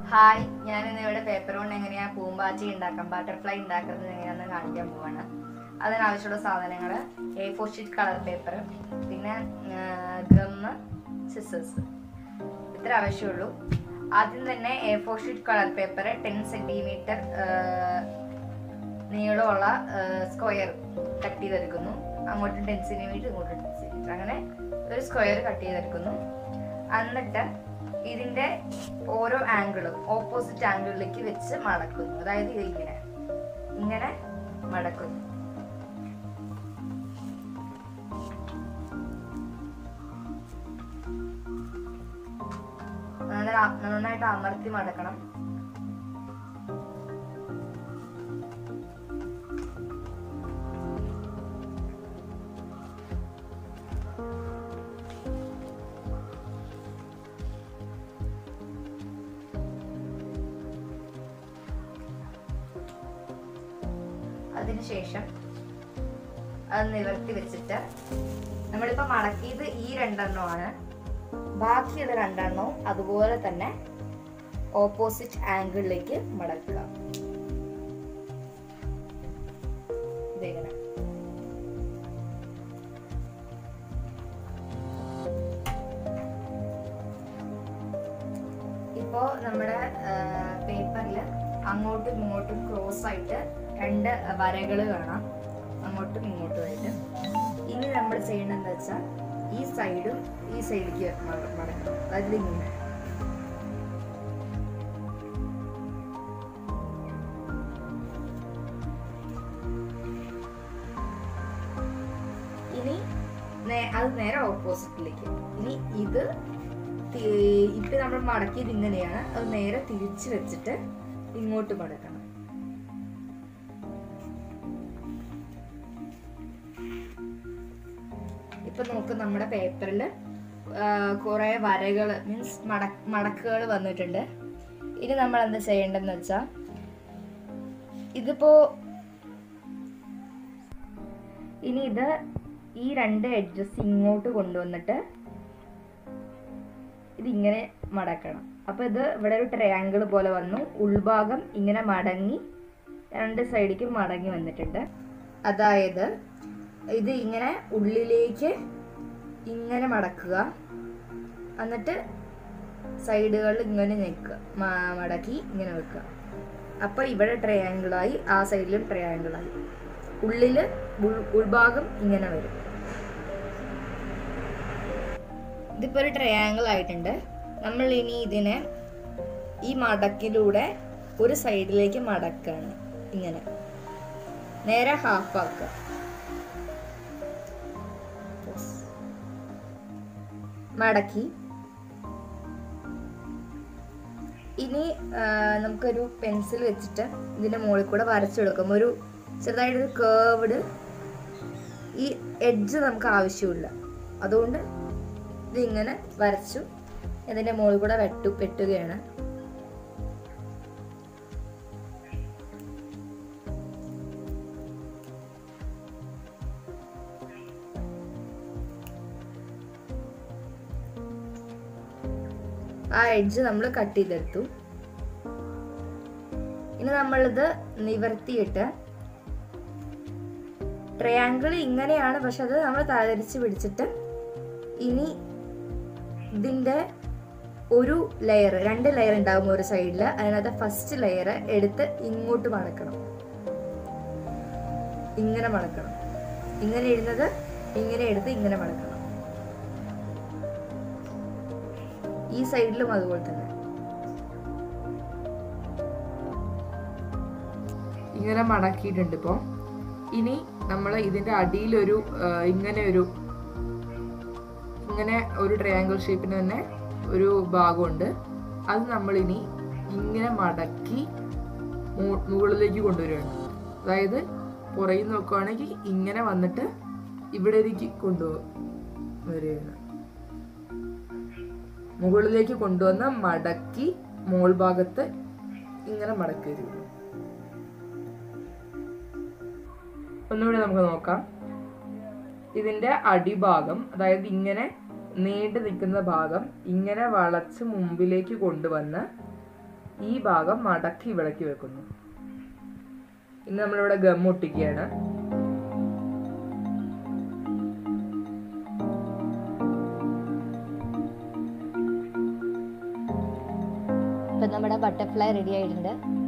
hi ഞാൻ ഇന്ന് ഇവിടെ പേപ്പർ കൊണ്ട് എങ്ങനെയാ പൂമ്പാച്ചി ഉണ്ടാക്കാം ബട്ടർഫ്ലൈ ഉണ്ടാക്കുന്നത് എങ്ങനെയാണെന്ന് കാണിക്കാൻ പോവാണ് അതിനാവശ്യമുള്ള സാധനങ്ങൾ A four sheet colour paper പിന്നെ ഗമ്മ് സിസേഴ്സ് ഇത്ര ആവശ്യമുള്ളൂ ആദ്യം തന്നെ A four sheet colour paper ten centimetre നീളമുള്ള സ്ക്വയർ കട്ട് ചെയ്തെടുക്കുന്നു അങ്ങോട്ടും ടെൻ സെൻറ്റിമീറ്റർ ഇങ്ങോട്ടും ടെൻ സെൻറ്റിമീറ്റർ അങ്ങനെ ഒരു സ്ക്വയർ കട്ട് ചെയ്തെടുക്കുന്നു എന്നിട്ട് ഇതിന്റെ ഓരോ ആംഗിളും ഓപ്പോസിറ്റ് ആംഗിളിലേക്ക് വെച്ച് മടക്കുന്നു അതായത് ഇത് ഇങ്ങനെ ഇങ്ങനെ മടക്കുന്നു നന്നായി- നന്നായിട്ട് അമർത്തി മടക്കണം അതിനുശേഷം അത് നിവർത്തി വെച്ചിട്ട് നമ്മളിപ്പോ മടക്കിയത് ഈ രണ്ടെണ്ണമാണ് ബാക്കിയുള്ള രണ്ടെണ്ണവും അതുപോലെ തന്നെ ഓപ്പോസിറ്റ് ആംഗിളിലേക്ക് മടക്കുക ഇതിങ്ങനെ ഇപ്പോ നമ്മുടെ പേപ്പറിൽ അങ്ങോട്ടും ഇങ്ങോട്ടും ക്രോസ് ആയിട്ട് രണ്ട് വരകൾ കാണാം അങ്ങോട്ടും ഇങ്ങോട്ടുമായിട്ട് ഇനി നമ്മൾ ചെയ്യേണ്ടത് എന്താ വെച്ചാൽ ഈ സൈഡും ഈ സൈഡിലേക്ക് മടക്കണം അതായത് ഇങ്ങനെ ഇനി നേ- അത് നേരെ ഓപ്പോസിറ്റിലേക്ക് ഇനി ഇത് തി- ഇപ്പൊ നമ്മൾ മടക്കിയത് ഇങ്ങനെയാണ് അത് നേരെ തിരിച്ചു വെച്ചിട്ട് ഇങ്ങോട്ട് മടക്കണം ഇപ്പൊ നോക്ക് നമ്മുടെ പേപ്പറിൽ കുറെ വരകൾ മീൻസ് മട മടക്കുകൾ വന്നിട്ടുണ്ട് ഇനി നമ്മൾ എന്താ ചെയ്യേണ്ടതെന്ന് വെച്ചാൽ ഇതിപ്പോ ഇനി ഇത് ഈ രണ്ട് എഡ്ജസ് ഇങ്ങോട്ട് കൊണ്ടുവന്നിട്ട് ഇതിങ്ങനെ മടക്കണം അപ്പൊ ഇത് ഇവിടെ ഒരു ട്രയാങ്കിൾ പോലെ വന്നു ഉൾഭാഗം ഇങ്ങനെ മടങ്ങി രണ്ട് സൈഡിലേക്ക് മടങ്ങി വന്നിട്ടുണ്ട് അതായത് ഇത് ഇങ്ങനെ ഉള്ളിലേക്ക് ഇങ്ങനെ മടക്കുക എന്നിട്ട് സൈഡുകളിൽ ഇങ്ങനെ നിൽക്കുക മ- മടക്കി ഇങ്ങനെ വെക്കുക അപ്പോൾ ഇവിടെ ട്രയാങ്കിളായി ആ സൈഡിലും ട്രയാങ്കിളായി ഉള്ളിൽ ഉൾ- ഉൾഭാഗം ഇങ്ങനെ വരും ഇതിപ്പോൾ ഒരു ട്രയാങ്കിൾ ആയിട്ടുണ്ട് നമ്മൾ ഇനി ഇതിനെ ഈ മടക്കിലൂടെ ഒരു സൈഡിലേക്ക് മടക്കാണ് ഇങ്ങനെ നേരെ ഹാഫ് ആക്കുക മടക്കി ഇനി ആ, നമുക്കൊരു പെൻസിൽ വെച്ചിട്ട് ഇതിന്റെ മുകളിൽ കൂടെ വരച്ചെടുക്കും ഒരു ചെറുതായിട്ടൊരു കേർവ്ഡ് ഈ എഡ്ജ് നമുക്ക് ആവശ്യമില്ല അതുകൊണ്ട് ഇതിങ്ങനെ വരച്ചു ഇതിന്റെ മുകളിൽ കൂടെ വെട്ടു വെട്ടുകയാണ് ആ എഡ്ജ് നമ്മൾ കട്ട് ചെയ്തെടുത്തു ഇനി നമ്മളിത് നിവർത്തിയിട്ട് ട്രയാങ്കിൾ ഇങ്ങനെയാണ് പക്ഷെ അത് നമ്മൾ തലതിരിച്ച് പിടിച്ചിട്ട് ഇനി ഇതിന്റെ ഒരു ലെയർ രണ്ട് ലെയർ ഉണ്ടാകും ഒരു സൈഡിൽ അതിനകത്ത് ഫസ്റ്റ് ലെയർ എടുത്ത് ഇങ്ങോട്ട് മടക്കണം ഇങ്ങനെ മടക്കണം ഇങ്ങനെ ഇടുന്നത് ഇങ്ങനെ എടുത്ത് ഇങ്ങനെ മടക്കണം ഈ സൈഡിലും അതുപോലെ തന്നെ ഇങ്ങനെ മടക്കിയിട്ടുണ്ട് ഇപ്പോൾ ഇനി നമ്മൾ ഇതിന്റെ അടിയിലൊരു ആ, ഇങ്ങനെ ഒരു ഇങ്ങനെ ഒരു ട്രയാങ്കിൾ ഷേപ്പിന് തന്നെ ഒരു ഭാഗമുണ്ട് അത് നമ്മൾ ഇനി ഇങ്ങനെ മടക്കി മു- മുകളിലേക്ക് കൊണ്ടുവരികയാണ് അതായത് പുറകിൽ നോക്കുകയാണെങ്കിൽ ഇങ്ങനെ വന്നിട്ട് ഇവിടേക്ക് കൊണ്ടുവരികയാണ് മുകളിലേക്ക് കൊണ്ടുവന്ന് മടക്കി മോൾ ഭാഗത്ത് ഇങ്ങനെ മടക്കി വരികയാണ് ഒന്നുകൂടി നമുക്ക് നോക്കാം ഇതിന്റെ അടിഭാഗം അതായത് ഇങ്ങനെ നീണ്ടു നിൽക്കുന്ന ഭാഗം ഇങ്ങനെ വളച്ച് മുമ്പിലേക്ക് കൊണ്ടുവന്ന് ഈ ഭാഗം മടക്കി വിളക്കി വെക്കുന്നു ഇനി നമ്മളിവിടെ ഗം ഒട്ടിക്കുകയാണ് ഇപ്പം നമ്മുടെ ബട്ടർഫ്ലൈ റെഡി ആയിട്ടുണ്ട്